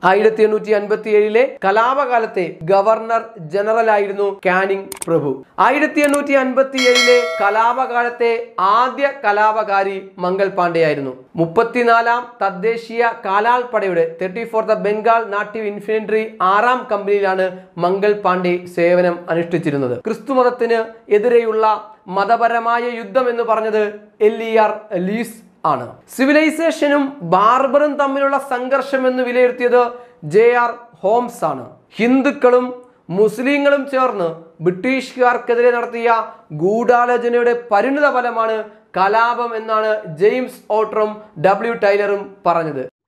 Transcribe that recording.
ആയിരത്തി എണ്ണൂറ്റി അൻപത്തി ഏഴിലെ കലാപകാലത്തെ ഗവർണർ ജനറൽ ആയിരുന്നു കാനിങ് പ്രഭു ആയിരത്തി എണ്ണൂറ്റി അൻപത്തി ഏഴിലെ കലാപകാലത്തെ ആദ്യ കലാപകാരി മംഗൾ പാണ്ഡെ ആയിരുന്നു മുപ്പത്തിനാലാം തദ്ദേശീയ കാലാൾപ്പടയുടെ thirty fourth Bengal native infantry ആറാം കമ്പനിയിലാണ് മംഗൾ പാണ്ഡെ സേവനം അനുഷ്ഠിച്ചിരുന്നത് ക്രിസ്തുമതത്തിന് എതിരെയുള്ള മതപരമായ യുദ്ധം എന്ന് പറഞ്ഞത് എൽ ഇ ആർ ലീസ് ആണ് സിവിലൈസേഷനും ബാർബറും തമ്മിലുള്ള സംഘർഷം എന്ന് വിലയിരുത്തിയത് ജെ ആർ ഹോംസ് ആണ് ഹിന്ദുക്കളും മുസ്ലിങ്ങളും ചേർന്ന് ബ്രിട്ടീഷുകാർക്കെതിരെ നടത്തിയ ഗൂഢാലോചനയുടെ പരിണിത ഫലമാണ് കലാപം എന്നാണ് ജെയിംസ് ഓട്ടറും ഡബ്ല്യു ടൈലറും പറഞ്ഞത്